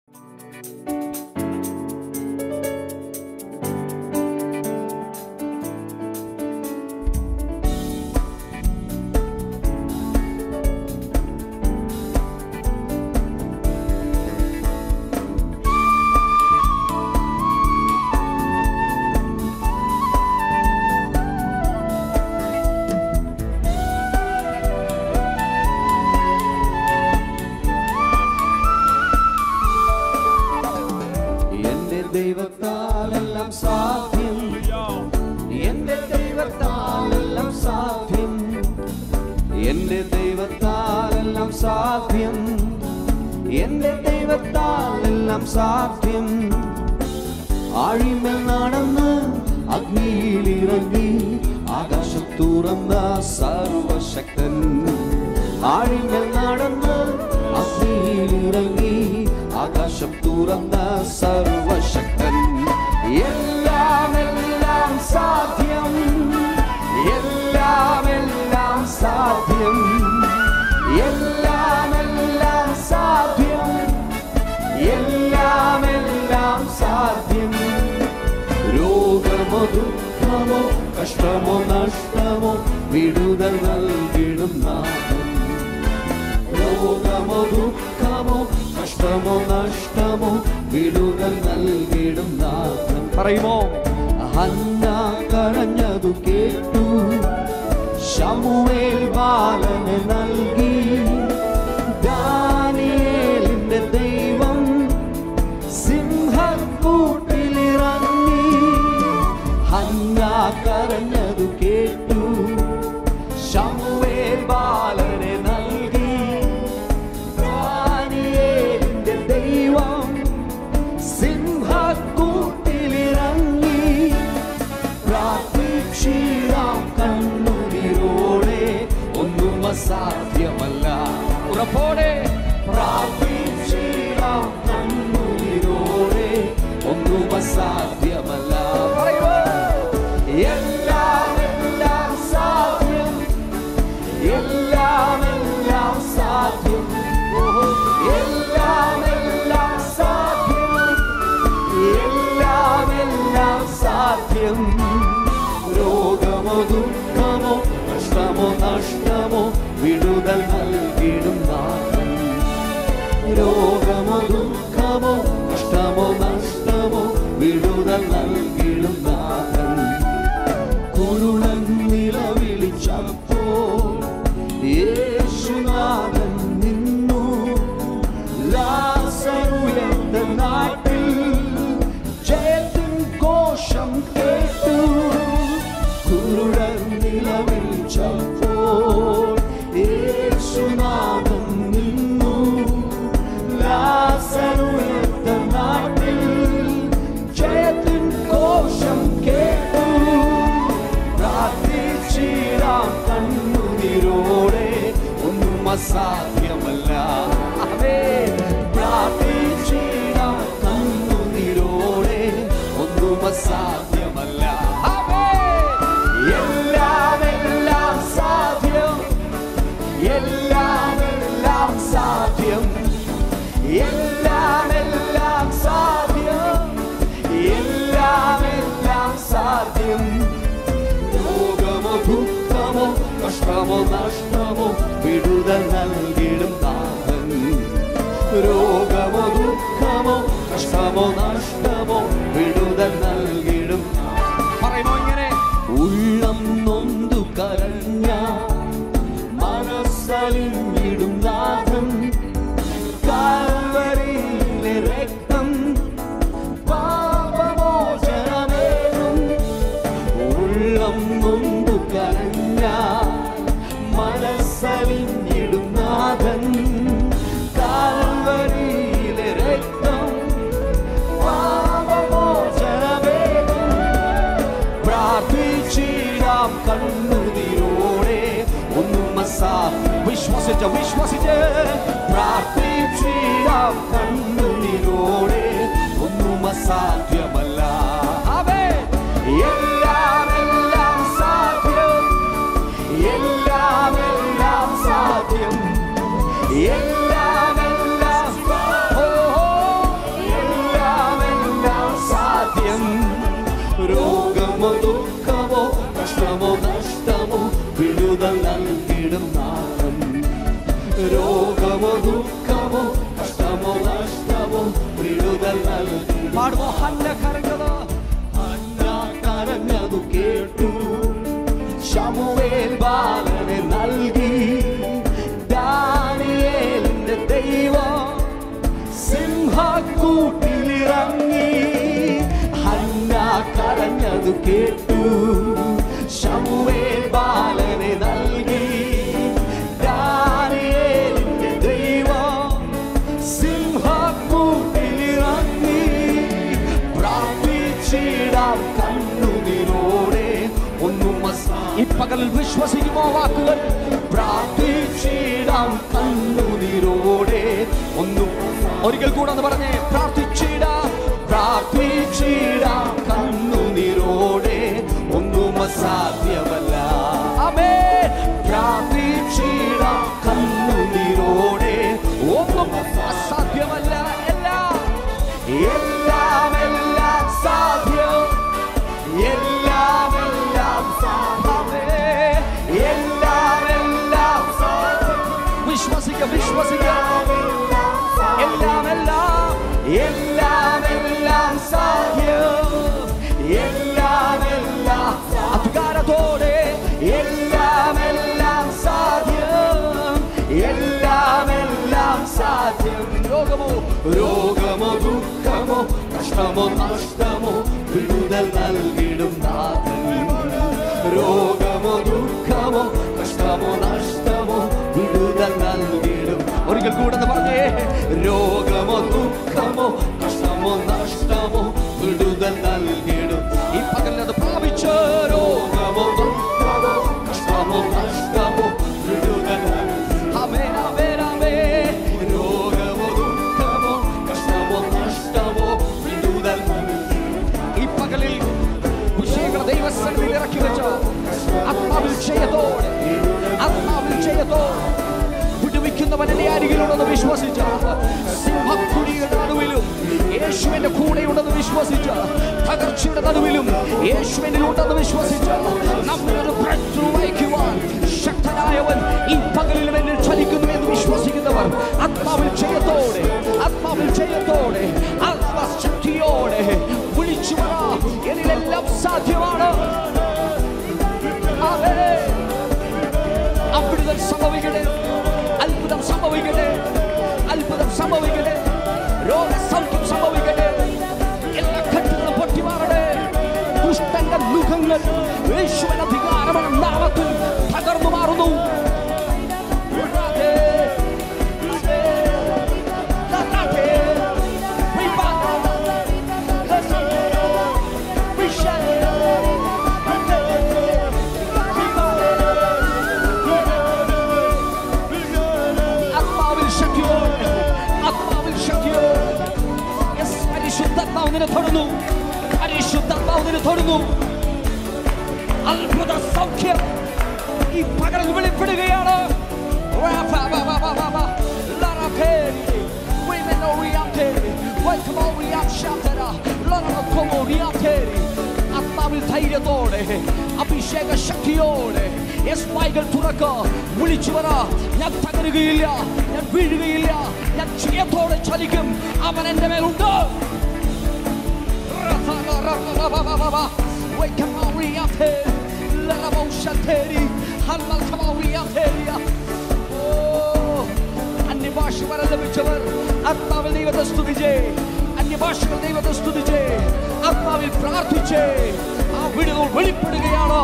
എന്റെ ദൈവത്താലെല്ലാം സാധ്യം എന്റെ ദൈവത്താലെല്ലാം സാധ്യം എന്റെ ദൈവത്താലെല്ലാം സാധ്യം എന്റെ ദൈവത്താലെല്ലാം സാധ്യം ആഴിമേൽ നടന്ന് അഗ്നിയിൽ ഇറങ്ങി ആകാശം തുറന്ന സർവശക്തൻ ആഴിമേൽ നടന്ന് അഗ്നിയിൽ ഇറങ്ങി ആകാശം തുറന്ന സർവശക്തൻ എല്ലാം എല്ലാം സാധ്യം എല്ലാം എല്ലാം സാധ്യം എല്ലാം എല്ലാം സാധ്യം എല്ലാം എല്ലാം സാധ്യം രോഗമോ ദുഃഖമോ കഷ്ടമോ നഷ്ടമോ വിടുതൽ നൽകിടും നാഥൻ രോഗമോ ദുഃഖമോ കഷ്ടമോ നഷ്ടമോ വിടുതൽ നൽകിടും നാഥൻ പറയുമോ ഹന്ന കരഞ്ഞതു കേട്ടു ശമുവേൽ ബാലന് നൽകി ദാനിയേലിന്റെ ദൈവം സിംഹക്കൂട്ടിലിറങ്ങി ഹന്ന കരഞ്ഞതു കേട്ടു ശമുവേൽ ബാലനെ നൽകി ദാനിയേലിന്റെ ദൈവം സിംഹക്കൂട്ടിലിറങ്ങി പ്രാർത്ഥിച്ചിടാം കണ്ണുനീരോടെ ഒന്നും അസാധ്യമല്ല ഉറപ്പോടെ പ്രാർത്ഥിച്ചിടാം കണ്ണുനീരോടെ ഒന്നും അസാധ്യമല്ല പറയുമോ? എല്ലാം എല്ലാം സാധ്യം എല്ലാം എല്ലാം സാധ്യം ഓഹോ. എല്ലാം എല്ലാം സാധ്യം എല്ലാം എല്ലാം സാധ്യം രോഗമോ ദുഃഖമോ കഷ്ടമോ നഷ്ടമോ വിടുതൽ നൽകിടും നാഥൻ രോഗമോ ദുഃഖമോ കഷ്ടമോ നഷ്ടമോ വിടുതൽ നൽകിടും നാഥൻ കുരുളൻ നിലവിളിച്ചപ്പോ യേശുനാഥൻ നിന്നു ലാസറുയർത്ത നാട്ടിൽ ജയത്തിൻ കോശം കേട്ടു കുരുടൻ നിലവിളിച്ചപ്പോൾ യേശുനാഥൻ നിന്നു ലാസറുയർത്ത നാട്ടിൽ ജയത്തിൻ കോശം കേട്ടു പ്രാർത്ഥിച്ചിടാം കണ്ണുനീരോടെ ഒന്നും അസാധ്യമല്ല അവേ പ്രാർത്ഥിച്ചിടാം കണ്ണുനീരോടെ ഒന്നും അസാധ്യമല്ല അവേ എല്ലാം എല്ലാം സാധ്യം എല്ലാം എല്ലാം സാധ്യം എല്ലാം എല്ലാം സാധ്യം എല്ലാം എല്ലാം സാധ്യം രോഗമോ ദുഃഖമോ കഷ്ടമോ നഷ്ടമോ വിടുതൽ നൽകിടും നാഥൻ രോഗമോ ദുഃഖമോ കഷ്ടമോ നഷ്ടമോ വിടുതൽ നൽകിടും പറയുമോ ഇങ്ങനെ ഉള്ളം നൊന്തു കരഞ്ഞ മനസ്സലിഞ്ഞിടും നാഥൻ കാൽവരിയിലെ രക്തം പാപമോചനമേകും ഉള്ളം നൊന്തു കരഞ്ഞ മനസ്സലിഞ്ഞിടും നാഥൻ കാൽവരിയിലെ രക്തം പാപമോചനമേകും പ്രാർത്ഥിച്ചിടാം കണ്ണുനീരോടെ ഒന്നും അസാ വിശ്വസിച്ച് വിശ്വസിച്ച് പ്രാർത്ഥിച്ചിടാം കണ്ണുനീരോടെ ഒന്നും അസാധ്യമല്ല അവേ എല്ലാം എല്ലാം സാധ്യം എല്ലാം എല്ലാം സാധ്യം എല്ലാം എല്ലാം ഓ, ഓ, ദുഃഖമോ കഷ്ടമോ നഷ്ടമോ വിടുതൽ നൽകി പാടുമോ ഹന്ന കരഞ്ഞത് ഹന്ന കരഞ്ഞതു കേട്ടു ശമുവേൽ ബാലനെ നൽകി ദാനിയേലിന്റെ ദൈവം സിംഹക്കൂട്ടിലിറങ്ങി ഹന്ന കരഞ്ഞതു കേട്ടു ശമുവേൽ ബാലനെ നൽകി ദാനിയേലിന്റെ ദൈവം സിംഹക്കൂട്ടിലിറങ്ങി പ്രാർത്ഥിച്ചിടാം കണ്ണുനീരോടെ ഒന്നും ഈ പകലിൽ വിശ്വസിക്കുമോ വാക്കുകൾ പ്രാർത്ഥിച്ചിടാം കണ്ണുനീരോടെ ഒന്നും ഒരിക്കൽ കൂടെ ഒന്ന് പറഞ്ഞേ പ്രാർത്ഥിച്ചിടാം പ്രാർത്ഥിച്ചിടാം കണ്ണുനീരോടെ ഒന്നും അസാധ്യമല്ല അമേ പ്രാർത്ഥിച്ചിടാം കണ്ണുനീരോടെ ഒന്നും അസാധ്യമല്ല എല്ലാം എല്ലാം എല്ലാം സാധ്യം എല്ലാം എല്ലാം സാധ്യമേ എല്ലാം എല്ലാം സാധ്യം വിശ്വസിക്ക വിശ്വസിക്ക എല്ലാം എല്ലാം എല്ലാം എല്ലാം സാധ്യം എല്ലാം എല്ലാം അധികാരത്തോടെ എല്ലാം എല്ലാം സാധ്യം എല്ലാം എല്ലാം സാധ്യം രോഗമോ രോഗമോ ദുഃഖമോ കഷ്ടമോ നഷ്ടമോ വിടുതൽ നൽകിടും നാഥൻ രോഗമോ ദുഃഖമോ കഷ്ടമോ നഷ്ടമോ വിടുതൽ നൽകിടും ഒരിക്കൽ കൂടെ ഒന്ന് പറഞ്ഞേ രോഗമോ ദുഃഖമോ കഷ്ടമോ നഷ്ടമോ വിടുതൽ നൽകിടും ഈ പകലത് പ്രാപിച്ച് രോഗമോ ദുഃഖമോ കഷ്ടമോ നഷ്ടമോ വിടുതൽ നൽകിടും. ആമേൻ, ആമേൻ, ആമേൻ. രോഗമോ ദുഃഖമോ കഷ്ടമോ നഷ്ടമോ വിടുതൽ നൽകിടും. ഈ പകലിൽ വിഷയങ്ങൾ ദൈവസന്നിധിയിൽ ഇറക്കി വെച്ച ആത്മാവിൽ ജയത്തോടെ ആത്മാവിൽ ജയത്തോടെ വിടുവിക്കുന്നവൻ എന്റെ അരികിലുണ്ടെന്ന് വിശ്വസിച്ച സിംഹക്കുടിയുടെ നടുവിലും യേശുവിന്റെ കൂടെയുണ്ടെന്ന് വിശ്വസിച്ച തകർച്ചയുടെ നടുവിലും യേശുവിന്റെ ഉണ്ടെന്ന് വിശ്വസിച്ച നമ്മളൊരു breakthrough വഹിക്കുവാൻ ശക്തനായവൻ ഈ പകലിലും എന്നിൽ ചലിക്കുന്നു എന്ന് വിശ്വസിക്കുന്നവർ ആത്മാവിൽ ജയത്തോടെ ആത്മാവിൽ ജയത്തോടെ ആത്മശക്തിയോടെ വിളിച്ചു പറ എന്നിലെല്ലാം സാധ്യമാണ് ആമേൻ. അവിടുതൽ സംഭവിക്കട്ടെ അത്ഭുതം സംഭവിക്കട്ടെ അത്ഭുതം സംഭവിക്കട്ടെ രോഗസൗഖ്യം സംഭവിക്കട്ടെ എല്ലാ കെട്ടുകളും പൊട്ടിമാറട്ടെ ദുഷ്ടന്റെ മുഖങ്ങൾ യേശുവിന്റെ അധികാരമാണ് നാമത്തിൽ തകർന്നു മാറുന്നു ആത്മാവിൽ ശക്തിയോടെ ആത്മാവിൽ ശക്തിയോടെ Yes, പരിശുദ്ധാത്മാവ് നിന്നെ തൊടുന്നു പരിശുദ്ധാത്മാവ് നിന്നെ തൊടുന്നു അത്ഭുത സൗഖ്യം ഈ പകരം വെളിപ്പെടുകയാണ് വാ, വാ, വാ, വാ, വാ, വാ, വാ. ലറപേരി, വിമനോറിയാത്തേരി, വൈക്കമോറിയാക്ഷാത്തര, ലറമക്കൊമോറിയാത്തേരി. ആത്മാവിൽ ധൈര്യത്തോടെ അഭിഷേക ശക്തിയോടെ യെസ് വായികൾ തുറക്ക വിളിച്ചു പറ ഞാൻ തകരുകയില്ല ഞാൻ വീഴുകയില്ല ഞാൻ ജയത്തോടെ ചലിക്കും അവൻ എന്റെ മേലുണ്ട് അന്യഭാഷകൾ ലഭിച്ചവർ ആത്മാവിൽ ദൈവത്തെ സ്തുതിച്ചേ അന്യഭാഷകൾ ദൈവത്തെ സ്തുതിച്ചേ ആത്മാവിൽ പ്രാർത്ഥിച്ചേ ആ വിടുതൽ വെളിപ്പെടുകയാണ്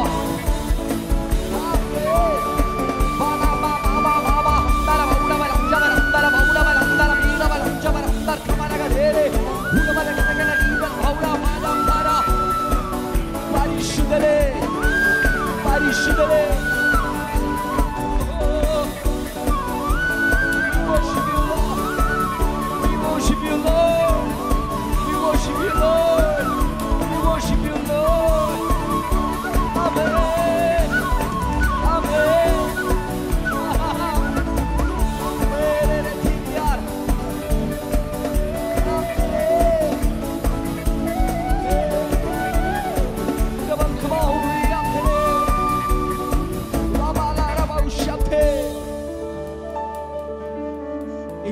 പരിശുദ്ധരെ പരിശുദ്ധരെ We worship you, Lord. We worship you, Lord. We worship you, Lord. Amen.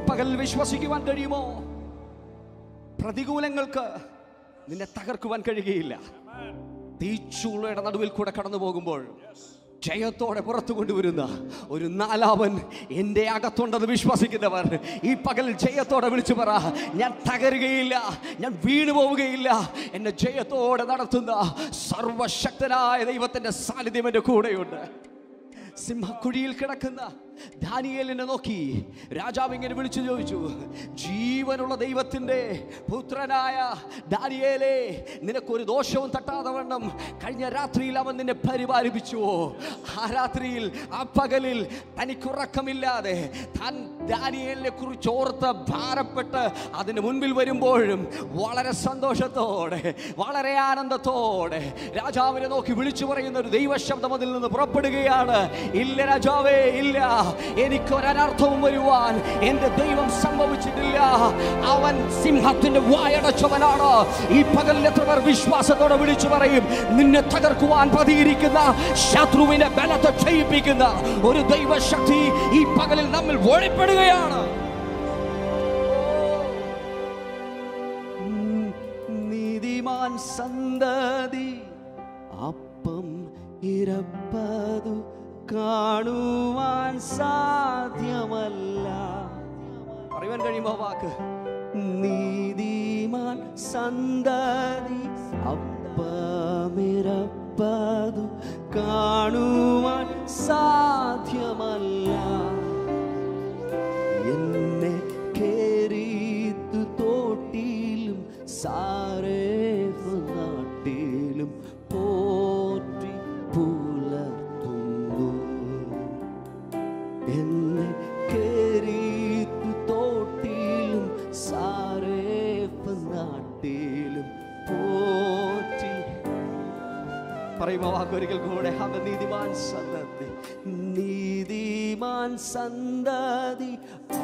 പകൽ വിശ്വസിക്കുവാൻ കഴിയുമോ പ്രതികൂലങ്ങൾക്ക് നിന്നെ തകർക്കുവാൻ കഴിയുകയില്ല തീച്ചൂളയുടെ നടുവിൽ കൂടെ കടന്നു പോകുമ്പോൾ ജയത്തോടെ പുറത്തു കൊണ്ടുവരുന്ന ഒരു നാലാവൻ എൻ്റെ അകത്തുണ്ടെന്ന് വിശ്വസിക്കുന്നവർ ഈ പകൽ ജയത്തോടെ വിളിച്ചു പറ ഞാൻ തകരുകയില്ല ഞാൻ വീണു പോവുകയില്ല എന്നെ ജയത്തോടെ നടത്തുന്ന സർവശക്തനായ ദൈവത്തിൻ്റെ സാന്നിധ്യം എൻ്റെ കൂടെയുണ്ട് സിംഹക്കുഴിയിൽ കിടക്കുന്ന ദാനിയേലിനെ നോക്കി രാജാവ് ഇങ്ങനെ വിളിച്ചു ചോദിച്ചു ജീവനുള്ള ദൈവത്തിൻ്റെ പുത്രനായ ദാനിയേലെ നിനക്കൊരു ദോഷവും തട്ടാതെ വണ്ണം കഴിഞ്ഞ രാത്രിയിൽ അവൻ നിന്നെ പരിപാലിപ്പിച്ചുവോ ആ രാത്രിയിൽ ആ പകലിൽ തനിക്കുറക്കമില്ലാതെ താൻ ദാനിയേലിനെ കുറിച്ച് ഓർത്ത് ഭാരപ്പെട്ട് അതിന് മുൻപിൽ വരുമ്പോഴും വളരെ സന്തോഷത്തോടെ വളരെ ആനന്ദത്തോടെ രാജാവിനെ നോക്കി വിളിച്ചു പറയുന്ന ഒരു ദൈവശബ്ദം അതിൽ നിന്ന് പുറപ്പെടുകയാണ് ഇല്ല രാജാവേ ഇല്ല എനിക്കൊരനർത്ഥവും വരുവാൻ എൻ്റെ ദൈവം സംഭവിച്ചിട്ടില്ല അവൻ സിംഹത്തിന്റെ വായടച്ചവനാണ് ഈ പകലിൽ എത്ര പേർ വിശ്വാസത്തോടെ വിളിച്ചു പറയും നിന്നെ തകർക്കുവാൻ പതിയിരിക്കുന്ന ശത്രുവിനെ ബലത്തെ ക്ഷയിപ്പിക്കുന്ന ഒരു ദൈവശക്തി ഈ പകലിൽ നമ്മൾ വെളിപ്പെടുകയാണ് നീതിമാൻ സന്തതി അപ്പം ഇരപ്പതു കാണുവാൻ സാധ്യമല്ല പറയുവാൻ കഴിയുമോ വാക്ക് നീതിമാൻ സന്തതി അപ്പമിരപ്പതു കാണുവാൻ സാധ്യമല്ല എന്നെ കേറിത്തു തോട്ടിലും സാരേഫ് നാട്ടിലും പോറ്റി പുലർത്തുന്നു എന്നെ കേറിത്തു തോട്ടിലും സാരേഫ് നാട്ടിലും പോറ്റി പറയുമോ വാക്കൊരിക്കൽ കൂടെ അവ നീതിമാൻ സന്തതി നീതിമാൻ സന്തതി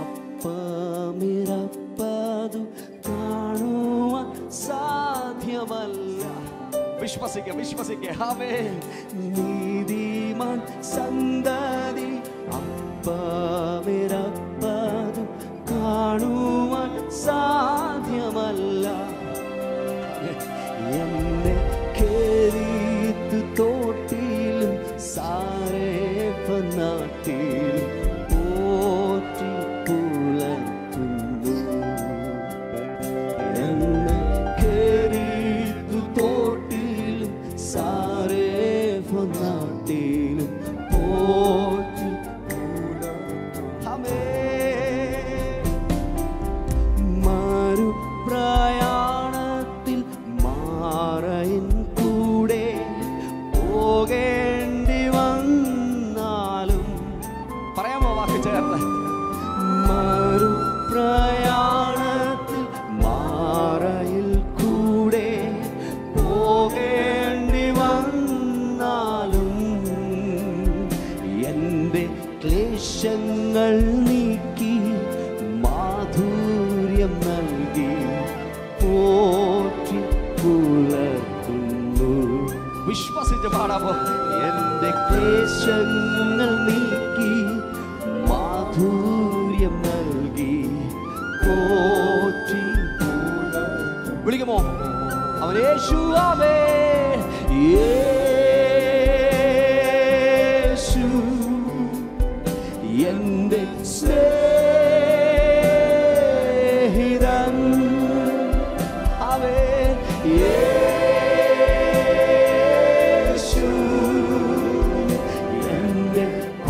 അപ്പമിരപ്പതു കാണുവാൻ സാധ്യമല്ല വിശ്വസിക്ക വിശ്വസിക്ക അവേ നീതിമാൻ സന്തതി അപ്പമിരപ്പതു കാണുവാൻ സാധ്യമല്ല എന്നെ കേറിത്തു തോട്ടിലും സാരേഫ നാട്ടിലും പോറ്റി പുലർത്തുന്നു എന്നെ കേറിത്തു തോട്ടിലും സാരേഫ നാട്ടിലും പോറ്റി പുലർത്തുന്നു മാറു പ്രയാണത്തിൽ മാറയിൻ കൂടെ പോകേണ്ടി വന്നാലും പറയാമോ വാക്ക് ചേർന്ന് മാറു പ്രയാണത്തിൽ മാറയിൽ കൂടെ പോകേണ്ടി വന്നാലും എൻ്റെ ക്ലേശങ്ങൾ നീക്കി മാധുര്യം നൽകി പോറ്റി പുലർത്തുന്നു വിശ്വസിച്ച് പാടാമോ എൻ്റെ ക്ലേശങ്ങൾ നീക്കി മാധുര്യം നൽകി പോറ്റി പുലർത്തുന്നു വിളിക്കുമോ അവൻ യേശുവാവേ യേശു എന്റെ സ്നേഹിതൻ അവേ യേശു എന്റെ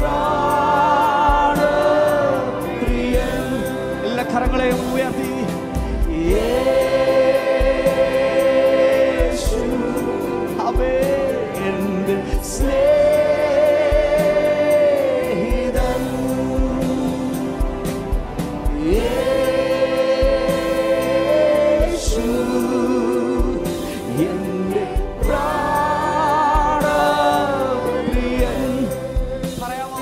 പ്രാണപ്രിയൻ എല്ലാ കരങ്ങളെയും ഉയർത്തി യേശു അവേ എന്റെ സ്നേഹിതൻ യേശു എന്റെ പ്രാണപ്രിയൻ പറയാമോ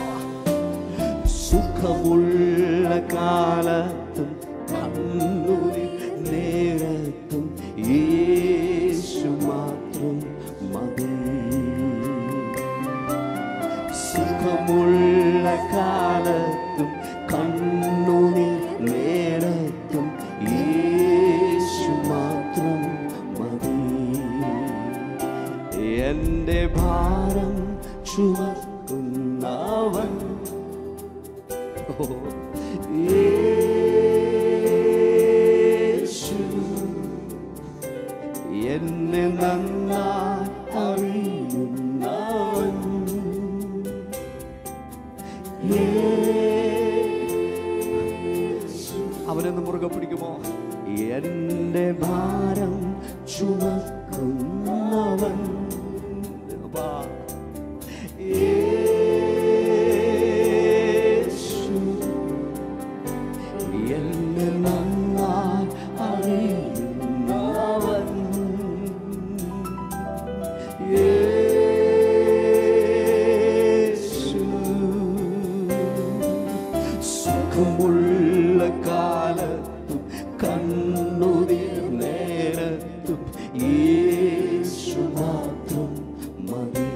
സുഖമുള്ള കാലത്തും കണ്ണൂരിൽ നേ മുറുകെ പിടിക്കുമോ എന്റെ ഭാരം ചുമക്കുന്നവൻ അപ്പാ. യേശു എന്നെ നന്നായി അറിയുന്നവൻ യേശു സുഖമുള്ള കാലത്തും കണ്ണുനീർ നേരത്തും യേശു മാത്രം മതി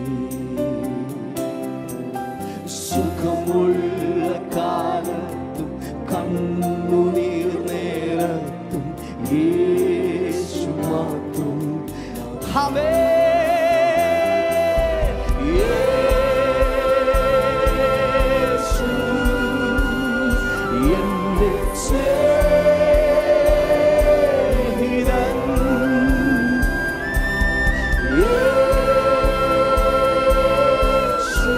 സുഖമുള്ള കാലത്തും കണ്ണുനീർ നേരത്തും യേശു മാത്രം ഹമേ യേശു എന്റെ സ്നേഹിതൻ യേശു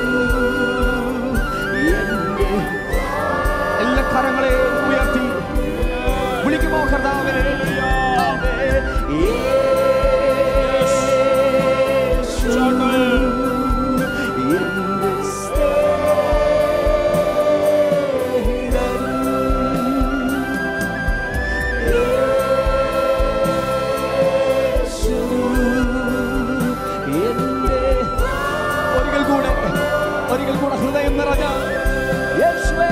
എന്റെ എല്ലാ കരങ്ങളെയും ഉയർത്തി വിളിക്കുമോ കർത്താവിനെ യേശു എന്റെ സ്നേഹിതൻ യേശു എന്റെ ഒരിക്കൽ കൂടെ ഒരിക്കൽ കൂടെ ഹൃദയം നിറഞ്ഞ യേശുവേ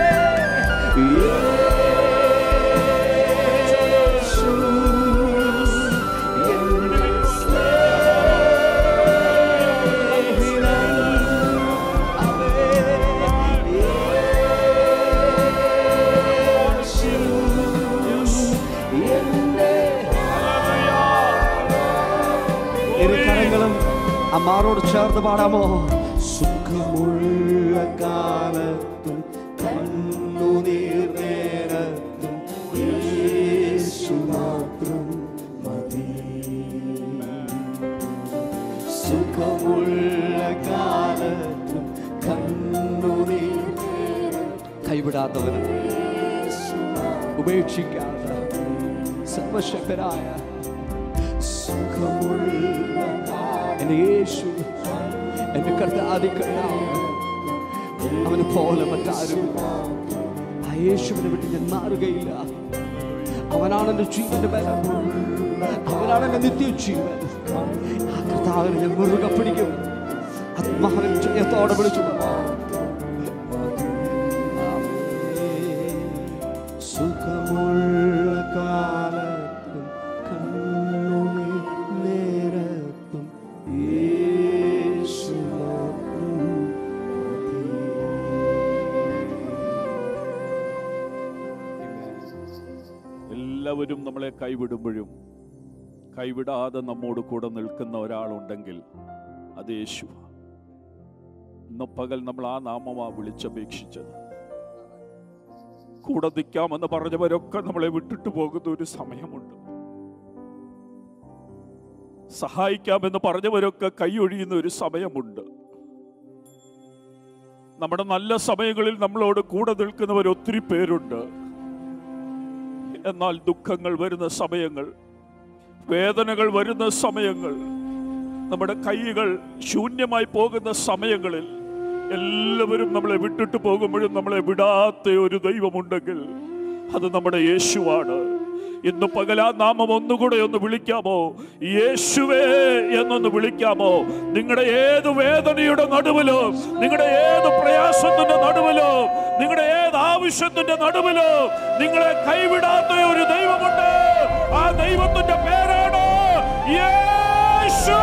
യേശു എന്റെ സ്നേഹിതൻ അവേ യേശു എന്റെ ഇരു കരങ്ങളും അമ്മാറോട് ചേർന്ന് പാടാമോ സുഖമുള്ള കാലത്തും കണ്ണുനീർ നേരത്തും യേശു മാത്രം മതി സുഖമുള്ള കാലത്തും കണ്ണുനീർ കൈവിടാത്തവൻ ഉപേക്ഷിക്കാത്ത സർവശക്തനായ സുഖമുള്ള എന്റെ യേശു എന്റെ കർത്താതി കർത്താവ് അവനെ പോലെ മറ്റാരും ആ യേശുവിനെ വിട്ട് ഞാൻ മാറുകയില്ല അവനാണ് എന്റെ ജീവന്റെ ബലം അവനാണ് എന്റെ നിത്യജീവൻ ആ കർത്താവിനെ ഞാൻ മുറുകെ പിടിക്കും ആത്മാവിൻ ജയത്തോടെ വിളിച്ചു സുഖമുള്ള കാലത്തും കണ്ണുനീർ നേരത്തും യേശു മാത്രം എല്ലാവരും നമ്മളെ കൈവിടുമ്പോഴും കൈവിടാതെ നമ്മോട് കൂടെ നിൽക്കുന്ന ഒരാളുണ്ടെങ്കിൽ അത് യേശു ഇന്ന് പകൽ നമ്മൾ ആ നാമമാ വിളിച്ചപേക്ഷിച്ചത് കൂടെ നിൽക്കാമെന്ന് പറഞ്ഞവരൊക്കെ നമ്മളെ വിട്ടിട്ട് പോകുന്ന ഒരു സമയമുണ്ട് സഹായിക്കാമെന്ന് പറഞ്ഞവരൊക്കെ കൈയൊഴിയുന്ന ഒരു സമയമുണ്ട് നമ്മുടെ നല്ല സമയങ്ങളിൽ നമ്മളോട് കൂടെ നിൽക്കുന്നവർ ഒത്തിരി പേരുണ്ട് എന്നാൽ ദുഃഖങ്ങൾ വരുന്ന സമയങ്ങൾ വേദനകൾ വരുന്ന സമയങ്ങൾ നമ്മുടെ കൈകൾ ശൂന്യമായി പോകുന്ന സമയങ്ങളിൽ എല്ലാവരും നമ്മളെ വിട്ടിട്ട് പോകുമ്പോഴും നമ്മളെ വിടാത്ത ഒരു ദൈവമുണ്ടെങ്കിൽ അത് നമ്മുടെ യേശുവാണ് ഇന്ന് പകലാ നാമം ഒന്നുകൂടെ ഒന്ന് വിളിക്കാമോ യേശുവേ എന്നൊന്ന് വിളിക്കാമോ നിങ്ങളുടെ ഏത് വേദനയുടെ നടുവിലോ നിങ്ങളുടെ ഏത് പ്രയാസത്തിന്റെ നടുവിലോ നിങ്ങളുടെ ഏത് ആവശ്യത്തിന്റെ നടുവിലോ നിങ്ങളെ കൈവിടാത്ത ഒരു ദൈവമുണ്ട് ആ ദൈവത്തിന്റെ പേരാണ് യേശു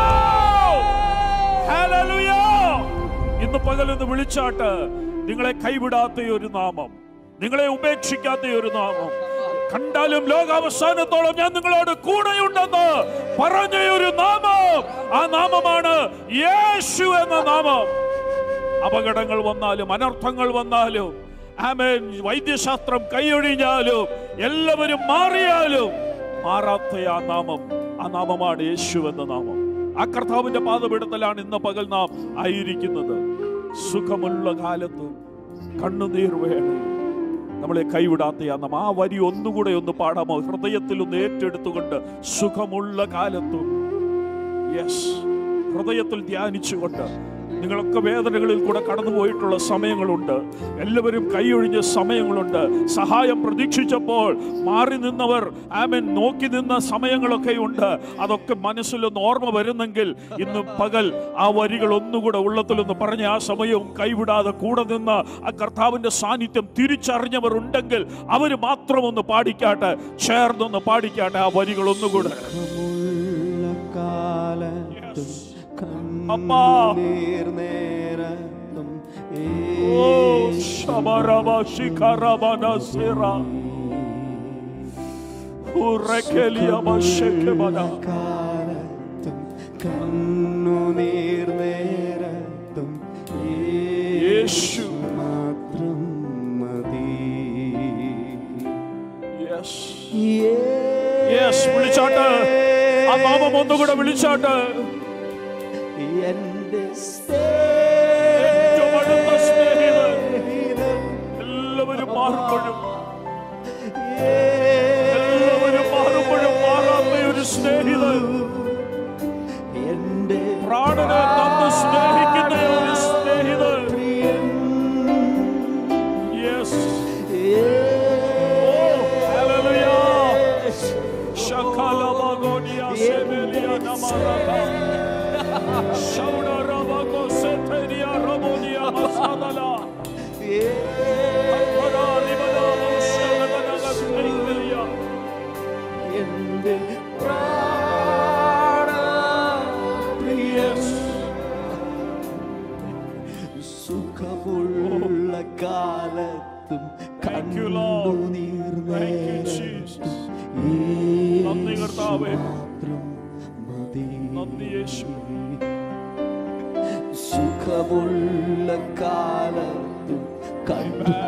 ഹല്ലേലൂയ ഇന്ന് പകലൊന്ന് വിളിച്ചാട്ട് നിങ്ങളെ കൈവിടാത്ത ഒരു നാമം നിങ്ങളെ ഉപേക്ഷിക്കാത്ത ഒരു നാമം കണ്ടാലും ലോകാവസാനത്തോളം ഞാൻ നിങ്ങളോട് കൂടെയുണ്ടെന്ന് പറഞ്ഞ ഒരു നാമം ആ നാമമാണ് യേശു എന്ന നാമം അപകടങ്ങൾ വന്നാലും അനർത്ഥങ്ങൾ വന്നാലും ആമേൻ വൈദ്യശാസ്ത്രം കൈയൊഴിഞ്ഞാലും എല്ലാവരും മാറിയാലും മാറാത്ത ആ നാമം ആ നാമമാണ് യേശു എന്ന നാമം ആ കർത്താവിന്റെ പാതപീഠത്തിലാണ് ഇന്ന് പകൽ നാം ആയിരിക്കുന്നത് സുഖമുള്ള കാലത്ത് കണ്ണുനീർ വേണം നമ്മളെ കൈവിടാത്ത ആ നാമം ആ വരി ഒന്നുകൂടെ ഒന്ന് പാടാമോ ഹൃദയത്തിൽ ഒന്ന് ഏറ്റെടുത്തുകൊണ്ട് സുഖമുള്ള കാലത്തും യെസ് ഹൃദയത്തിൽ ധ്യാനിച്ചുകൊണ്ട് നിങ്ങളൊക്കെ വേദനകളിൽ കൂടെ കടന്നുപോയിട്ടുള്ള സമയങ്ങളുണ്ട് എല്ലാവരും കൈയൊഴിഞ്ഞ സമയങ്ങളുണ്ട് സഹായം പ്രതീക്ഷിച്ചപ്പോൾ മാറി നിന്നവർ ആമൻ നോക്കി നിന്ന സമയങ്ങളൊക്കെ ഉണ്ട് അതൊക്കെ മനസ്സിലൊന്ന് ഓർമ്മ വരുന്നെങ്കിൽ ഇന്ന് പകൽ ആ വരികൾ ഒന്നുകൂടെ ഉള്ളത്തിലൊന്ന് പറഞ്ഞ് ആ സമയവും കൈവിടാതെ കൂടെ നിന്ന് ആ കർത്താവിന്റെ സാന്നിധ്യം തിരിച്ചറിഞ്ഞവർ ഉണ്ടെങ്കിൽ അവർ മാത്രം ഒന്ന് പാടിക്കാട്ടെ ചേർന്നൊന്ന് പാടിക്കാട്ടെ ആ വരികൾ ഒന്നുകൂടെ സുഖമുള്ള കാലത്തും അപ്പാ. കണ്ണീർനേരത്തും ഓ ശബരബ ശിഖരബന സിറ ഉറക്കലിയമ ശെഖബന കാലത്തും കണ്ണുനീർനേരത്തും യേശു മാത്രം മതി യെസ് യെസ് വിളിച്ചാട്ട് ആ നാമം ഒന്നുകൂടെ വിളിച്ചാട്ട് എന്റെ ഏറ്റവും അടുത്ത സ്നേഹിതൻ സ്നേഹിതൻ എല്ലാവരും മാറുമ്പോഴും എല്ലാവരും മാറുമ്പോഴും മാറാത്ത ഒരു സ്നേഹിതൻ എന്റെ പ്രാണനെ തന്ന് സ്നേഹിക്കുന്ന ഒരു സ്നേഹിതൻ പ്രിയൻ യെസ് ഓ ഹല്ലേലൂയ ശകലബഗോനിയ സെബെലിയ നമറക ശൗഡറബഗോ സെതരിയ റബോനിയ മസാദല അപ്പരാലിബലാവ ശലബനഗ സെയ്തലിയ എന്റെ പ്രാണ പ്രിയൻ സുഖമുള്ള കാലത്തും Thank you, Lord. Thank you, Jesus. നന്ദി കർത്താവേ. നന്ദി യേശു സുഖമുള്ള കാലത്തും കണ്ടു